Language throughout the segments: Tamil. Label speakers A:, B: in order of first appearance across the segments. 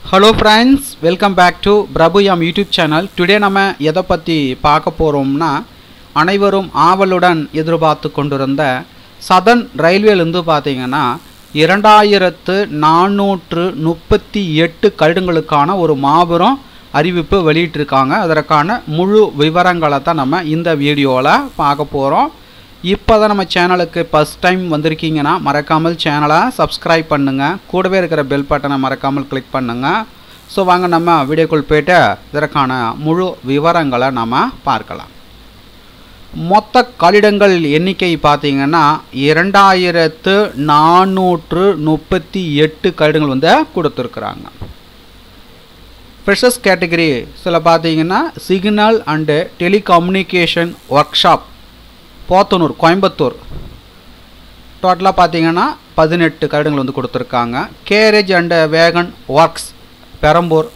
A: hello friends welcome back to Prabhu யாம் யூடியூப் சேனல் டுடே நம்ம எதை பற்றி பார்க்க போகிறோம்னா அனைவரும் ஆவலுடன் எதிர்பார்த்து கொண்டிருந்த சதன் ரயில்வேலேருந்து பார்த்தீங்கன்னா இரண்டாயிரத்து நானூற்று முப்பத்தி எட்டு கழுடுங்களுக்கான ஒரு மாபெரும் அறிவிப்பு வெளியிட்டிருக்காங்க அதற்கான முழு விவரங்களை தான் நம்ம இந்த வீடியோவில் பார்க்க போகிறோம் இப்போ தான் நம்ம சேனலுக்கு ஃபஸ்ட் டைம் வந்திருக்கீங்கன்னா மறக்காமல் சேனலை சப்ஸ்கிரைப் பண்ணுங்கள் கூடவே இருக்கிற பெல் பட்டனை மறக்காமல் கிளிக் பண்ணுங்கள் ஸோ வாங்க நம்ம வீடியோக்குள் போயிட்டு இதற்கான முழு விவரங்களை நம்ம பார்க்கலாம் மொத்த கட்டிடங்கள் எண்ணிக்கை பார்த்தீங்கன்னா இரண்டாயிரத்து நானூற்று முப்பத்தி எட்டு கட்டிடங்கள் வந்து கொடுத்துருக்குறாங்க ஃப்ரெஷர்ஸ் கேட்டகரி சில பார்த்தீங்கன்னா signal and telecommunication workshop Podanur Coimbatore டோட்டலாக பார்த்தீங்கன்னா பதினெட்டு கருடங்கள் வந்து கொடுத்துருக்காங்க garage and wagon works Perambur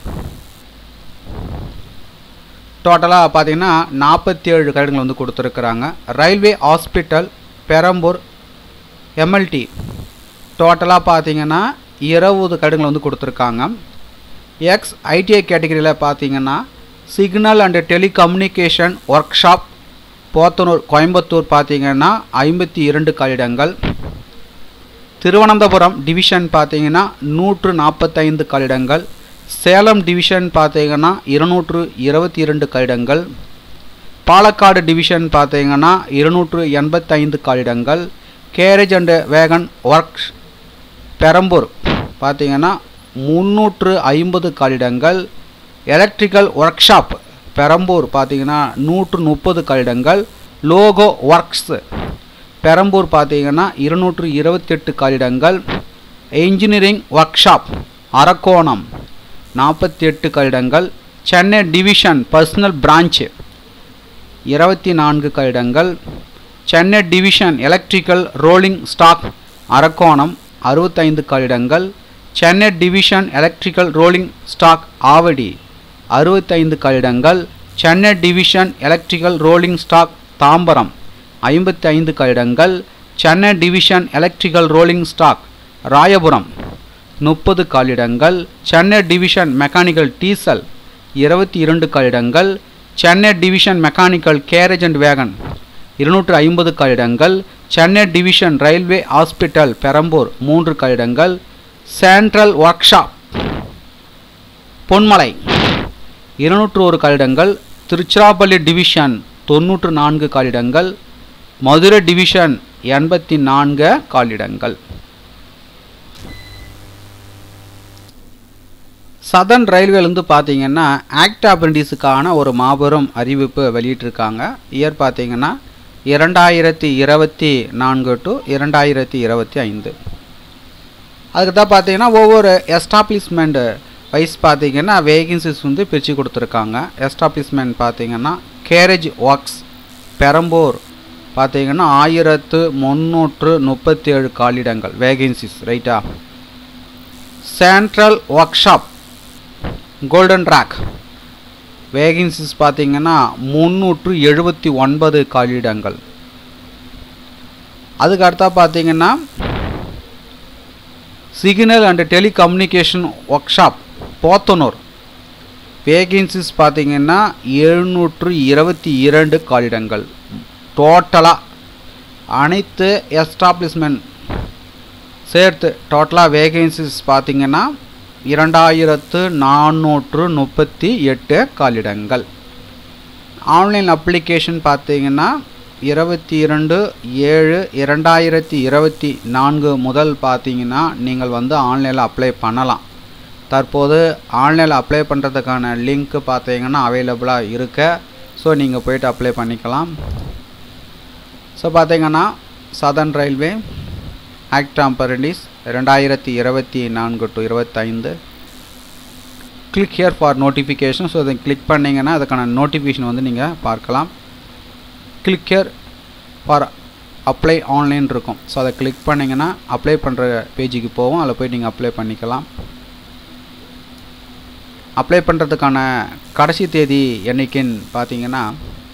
A: டோட்டலாக பார்த்தீங்கன்னா நாற்பத்தி ஏழு கருடங்கள் வந்து கொடுத்துருக்குறாங்க ரயில்வே ஹாஸ்பிட்டல் பெரம்பூர் எம்எல்டி டோட்டலாக பார்த்தீங்கன்னா இருபது கருடங்கள் வந்து கொடுத்துருக்காங்க எக்ஸ் ஐடிஐ கேட்டகரியில் பார்த்தீங்கன்னா signal and telecommunication workshop Podanur Coimbatore பார்த்தீங்கன்னா ஐம்பத்தி இரண்டு கட்டிடங்கள் திருவனந்தபுரம் டிவிஷன் பார்த்தீங்கன்னா நூற்று நாற்பத்தைந்து கட்டிடங்கள் சேலம் டிவிஷன் பார்த்தீங்கன்னா இருநூற்று இருபத்தி இரண்டு கட்டிடங்கள் பாலக்காடு டிவிஷன் பார்த்தீங்கன்னா இருநூற்று எண்பத்தைந்து கட்டிடங்கள் garage and wagon works Perambur பார்த்தீங்கன்னா முந்நூற்று ஐம்பது கட்டிடங்கள் எலக்ட்ரிக்கல் ஒர்க் ஷாப் பெரம்பூர் பார்த்தீங்கன்னா நூற்று முப்பது கட்டிடங்கள் லோகோ ஒர்க்ஸ் பெரம்பூர் பார்த்தீங்கன்னா இருநூற்று இருபத்தெட்டு கட்டிடங்கள் இன்ஜினியரிங் ஒர்க் ஷாப் அரக்கோணம் நாற்பத்தி எட்டு கட்டிடங்கள் சென்னை டிவிஷன் பர்சனல் பிரான்ச்சு இருபத்தி நான்கு கட்டிடங்கள் Chennai division electrical rolling stock Arakkonam அறுபத்தைந்து கட்டிடங்கள் Chennai division electrical rolling stock Avadi அறுபத்தைந்து கட்டிடங்கள் Chennai division electrical rolling stock Tambaram ஐம்பத்தி ஐந்து கட்டிடங்கள் Chennai division electrical rolling stock Royapuram முப்பது கட்டிடங்கள் சென்னை டிவிஷன் மெக்கானிக்கல் டீசல் இருபத்தி இரண்டு கட்டிடங்கள் Chennai division mechanical carriage and wagon இருநூற்று ஐம்பது கட்டிடங்கள் Chennai division railway hospital Perambur மூன்று கட்டிடங்கள் சென்ட்ரல் ஒர்க் ஷாப் பொன்மலை இருநூற்று ஒரு கட்டிடங்கள் திருச்சிராப்பள்ளி டிவிஷன் தொண்ணூற்று நான்கு காலிடங்கள் மதுரை டிவிஷன் எண்பத்தி நான்கு காலிடங்கள் சதன் ரயில்வேலேருந்து பார்த்தீங்கன்னா ஆக்ட் அப்ரெண்டிஸுக்கான ஒரு மாபெரும் அறிவிப்பு வெளியிட்டிருக்காங்க இயர் பார்த்தீங்கன்னா இரண்டாயிரத்தி இருபத்தி நான்கு டு இரண்டாயிரத்தி இருபத்தி ஐந்து அதுக்கு தான் பார்த்தீங்கன்னா ஒவ்வொரு எஸ்டாப்ளிஷ்மெண்ட்டு வைஸ் பார்த்தீங்கன்னா வேகன்சிஸ் வந்து பிரித்து கொடுத்துருக்காங்க எஸ்டாப்ளிஷ்மெண்ட் பார்த்தீங்கன்னா கேரேஜ் ஒர்க்ஸ் பெரம்பூர் பார்த்தீங்கன்னா ஆயிரத்து முந்நூற்று முப்பத்தி ஏழு காலிடங்கள் வேகன்சிஸ் ரைட்டா central workshop golden rake vacancies பார்த்தீங்கன்னா முந்நூற்று எழுபத்தி ஒன்பது காலிடங்கள் அதுக்கு அடுத்தா பார்த்தீங்கன்னா signal and telecommunication workshop Podanur vacancies பார்த்தீங்கன்னா எழுநூற்று இருபத்தி இரண்டு காலிடங்கள் டோட்டலாக அனைத்து எஸ்டாப்ளிஷ்மெண்ட் சேர்த்து டோட்டலாக வேகன்சிஸ் பார்த்தீங்கன்னா இரண்டாயிரத்து நானூற்று முப்பத்தி எட்டு காலிடங்கள் ஆன்லைன் அப்ளிகேஷன் பார்த்தீங்கன்னா இருபத்தி இரண்டு ஏழு இரண்டாயிரத்தி இருபத்தி நான்கு முதல் பார்த்தீங்கன்னா நீங்கள் வந்து ஆன்லைனில் அப்ளை பண்ணலாம் தற்போது ஆன்லைனில் அப்ளை பண்ணுறதுக்கான லிங்க்கு பார்த்தீங்கன்னா அவைலபிளாக இருக்க ஸோ நீங்கள் போயிட்டு அப்ளை பண்ணிக்கலாம் ஸோ பார்த்தீங்கன்னா சதர்ன் ரயில்வே ஆக்ட் ஆம்பரண்டிஸ் ரெண்டாயிரத்தி இருபத்தி நான்கு டு இருபத்தைந்து click here for notification so அதை கிளிக் பண்ணிங்கன்னா அதுக்கான நோட்டிஃபிகேஷன் வந்து நீங்கள் பார்க்கலாம் click here for apply online இருக்கும் ஸோ அதை கிளிக் பண்ணிங்கன்னா அப்ளை பண்ணுற பேஜுக்கு போவோம் அதில் போய் நீங்கள் அப்ளை பண்ணிக்கலாம் அப்ளை பண்ணுறதுக்கான கடைசி தேதி என்னைக்குன்னு பார்த்தீங்கன்னா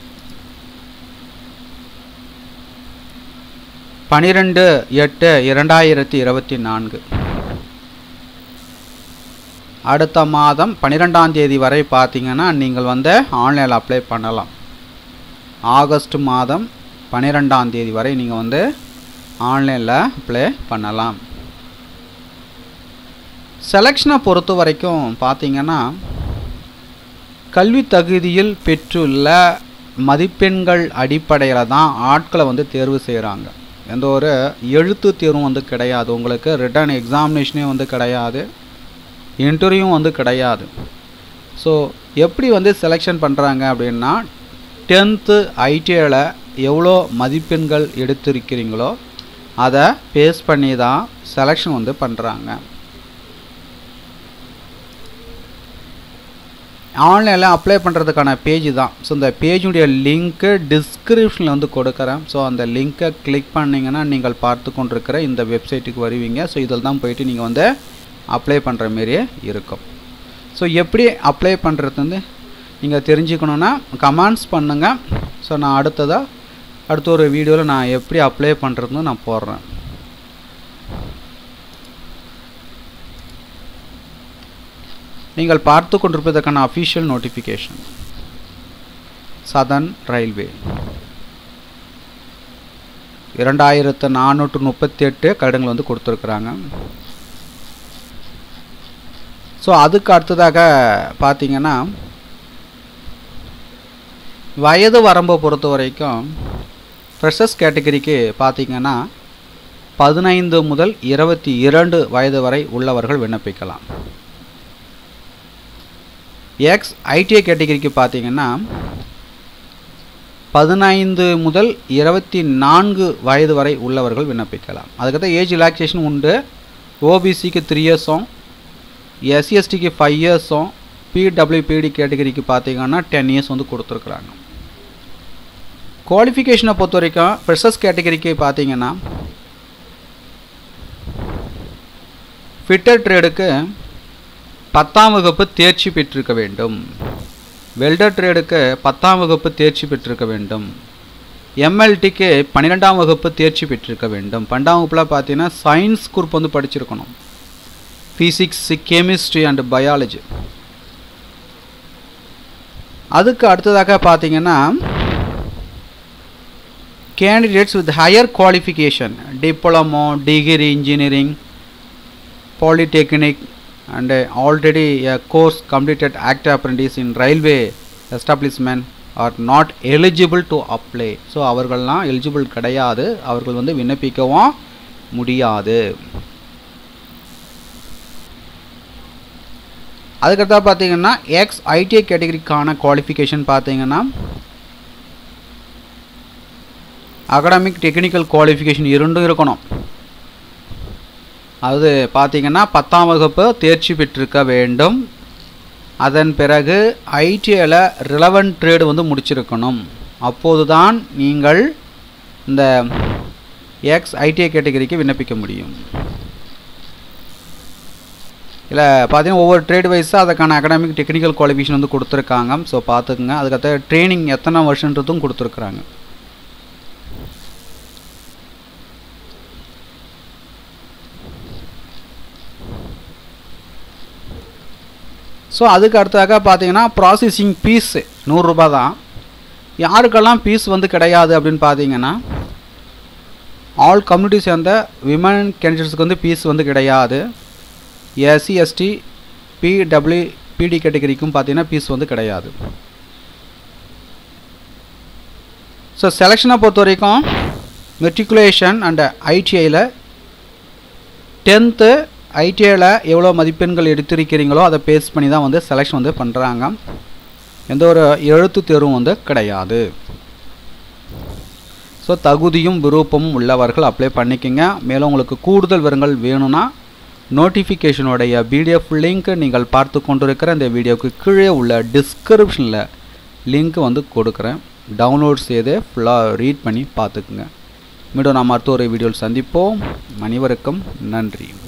A: பனிரெண்டு எட்டு இரண்டாயிரத்தி இருபத்தி நான்கு அடுத்த மாதம் பன்னிரெண்டாம் தேதி வரை பார்த்தீங்கன்னா நீங்கள் வந்து ஆன்லைனில் அப்ளை பண்ணலாம் ஆகஸ்ட் மாதம் பன்னிரெண்டாம் தேதி வரை நீங்கள் வந்து ஆன்லைனில் அப்ளை பண்ணலாம் செலெக்ஷனை பொறுத்த வரைக்கும் பார்த்தீங்கன்னா கல்வி தகுதியில் பெற்றுள்ள மதிப்பெண்கள் அடிப்படையில் தான் ஆட்களை வந்து தேர்வு செய்கிறாங்க எந்த ஒரு எழுத்து தேர்வும் வந்து கிடையாது உங்களுக்கு ரிட்டன் எக்ஸாமினேஷனே வந்து கிடையாது இன்டர்வியூவும் வந்து கிடையாது ஸோ எப்படி வந்து செலெக்ஷன் பண்ணுறாங்க அப்படின்னா டென்த்து ஐடிஐயில் எவ்வளோ மதிப்பெண்கள் எடுத்திருக்கிறீங்களோ அதை பேஸ் பண்ணி தான் செலெக்ஷன் வந்து பண்ணுறாங்க ஆன்லைனில் அப்ளை பண்ணுறதுக்கான பேஜ் தான் ஸோ இந்த பேஜுடைய லிங்க்கு டிஸ்கிரிப்ஷனில் வந்து கொடுக்குறேன் ஸோ அந்த லிங்க்கை கிளிக் பண்ணிங்கன்னா நீங்கள் பார்த்து கொண்டிருக்கிற இந்த வெப்சைட்டுக்கு வருவீங்க ஸோ இதில் தான் போயிட்டு நீங்கள் வந்து அப்ளை பண்ணுற மாரியே இருக்கும் ஸோ எப்படி அப்ளை பண்ணுறது வந்து நீங்கள் தெரிஞ்சுக்கணுன்னா கமெண்ட்ஸ் பண்ணுங்கள் ஸோ நான் அடுத்ததாக அடுத்த ஒரு வீடியோவில் நான் எப்படி அப்ளை பண்ணுறதுன்னு நான் போடுறேன் நீங்கள் பார்த்து கொண்டிருப்பதற்கான அஃபிஷியல் நோட்டிஃபிகேஷன் சதன் ரயில்வே இரண்டாயிரத்து நானூற்று முப்பத்தி எட்டு கடிதங்கள் வந்து கொடுத்துருக்குறாங்க ஸோ அதுக்கு அடுத்ததாக பார்த்தீங்கன்னா வயது வரம்பை பொறுத்த வரைக்கும் ஃப்ரெஷர்ஸ் கேட்டகரிக்கு பார்த்தீங்கன்னா பதினைந்து முதல் இருபத்தி இரண்டு வயது வரை உள்ளவர்கள் விண்ணப்பிக்கலாம் எக்ஸ் ஐடிஐ கேட்டகரிக்கு பார்த்தீங்கன்னா பதினைந்து முதல் இருபத்தி நான்கு வயது வரை உள்ளவர்கள் விண்ணப்பிக்கலாம் அதுக்கடுத்த ஏஜ் ரிலாக்ஸேஷன் உண்டு ஓபிசிக்கு த்ரீ இயர்ஸும் எஸ்சிஎஸ்டிக்கு ஃபைவ் இயர்ஸும் பிடபிள்யூபிடி கேட்டகரிக்கு பார்த்தீங்கன்னா டென் இயர்ஸ் வந்து கொடுத்துருக்குறாங்க குவாலிஃபிகேஷனை பொறுத்த வரைக்கும் ஃப்ரெஷர்ஸ் கேட்டகரிக்கு பார்த்தீங்கன்னா ஃபிட்டர் ட்ரேடுக்கு பத்தாம் வகுப்பு தேர்ச்சி பெற்றிருக்க வேண்டும் வெல்டர் ட்ரேடுக்கு பத்தாம் வகுப்பு தேர்ச்சி பெற்றிருக்க வேண்டும் எம்எல்டிக்கு பன்னிரெண்டாம் வகுப்பு தேர்ச்சி பெற்றிருக்க வேண்டும் பன்னெண்டாம் வகுப்பில் பார்த்தீங்கன்னா சயின்ஸ் குரூப் வந்து படிச்சிருக்கணும் ஃபிசிக்ஸ் கெமிஸ்ட்ரி அண்ட் பயாலஜி அதுக்கு அடுத்ததாக பார்த்தீங்கன்னா candidates with higher qualification diploma degree engineering polytechnic and uh, already a course completed active apprentice in railway establishment are not eligible to apply so அவர்கள்லாம் எலிஜிபிள் கிடையாது அவர்கள் வந்து விண்ணப்பிக்கவும் முடியாது அதுக்கடுத்தா பார்த்தீங்கன்னா எக்ஸ் ஐடிஐ கேட்டகரிக்கான குவாலிஃபிகேஷன் பார்த்தீங்கன்னா அகடமிக் டெக்னிக்கல் குவாலிஃபிகேஷன் இரண்டும் இருக்கணும் அது பார்த்தீங்கன்னா பத்தாம் வகுப்பு தேர்ச்சி பெற்றிருக்க வேண்டும் அதன் பிறகு ஐடிஐயில் ரிலவெண்ட் ட்ரேடு வந்து முடிச்சிருக்கணும் அப்போது தான் நீங்கள் இந்த எக்ஸ் ஐடிஐ கேட்டகரிக்கு விண்ணப்பிக்க முடியும் இல்லை பார்த்தீங்கன்னா ஒவ்வொரு ட்ரேட் வைஸாக அதுக்கான அகடாமிக் டெக்னிக்கல் குவாலிஃபிகேஷன் வந்து கொடுத்துருக்காங்க ஸோ பார்த்துக்குங்க அதுக்கடுத்த ட்ரைனிங் எத்தனை வருஷன்றதும் கொடுத்துருக்குறாங்க ஸோ அதுக்கு அடுத்ததாக பார்த்தீங்கன்னா ப்ராசஸிங் ஃபீஸ் நூறுரூபா தான் யாருக்கெல்லாம் ஃபீஸ் வந்து கிடையாது அப்படின்னு பார்த்தீங்கன்னா ஆல் கம்யூனிட்டி சேர்ந்த விமன் கேண்டிடேட்ஸ்க்கு வந்து ஃபீஸ் வந்து கிடையாது எஸ்சி எஸ்டி பிடபிள்யூ பிடி கேட்டகரிக்கும் பார்த்தீங்கன்னா ஃபீஸ் வந்து கிடையாது ஸோ செலெக்ஷனை பொறுத்த வரைக்கும் மெட்ரிகுலேஷன் அண்ட் ஐடிஐயில் டென்த்து ஐடிஐயில் எவ்வளோ மதிப்பெண்கள் எடுத்திருக்கிறீங்களோ அதை பேஸ் பண்ணி தான் வந்து செலெக்ஷன் வந்து பண்ணுறாங்க எந்த ஒரு எழுத்து தேர்வும் வந்து கிடையாது ஸோ தகுதியும் விருப்பமும் உள்ளவர்கள் அப்ளை பண்ணிக்கோங்க மேலும் உங்களுக்கு கூடுதல் விவரங்கள் வேணும்னா நோட்டிஃபிகேஷனுடைய பிடிஎஃப் லிங்க் நீங்கள் பார்த்து கொண்டிருக்கிற இந்த வீடியோவுக்கு கீழே உள்ள டிஸ்கிரிப்ஷனில் லிங்க் வந்து கொடுக்குறேன் டவுன்லோட் செய்து ஃபுல்லாக ரீட் பண்ணி பார்த்துக்குங்க மீண்டும் நாம் அடுத்த ஒரு வீடியோவில் சந்திப்போம் அனைவருக்கும் நன்றி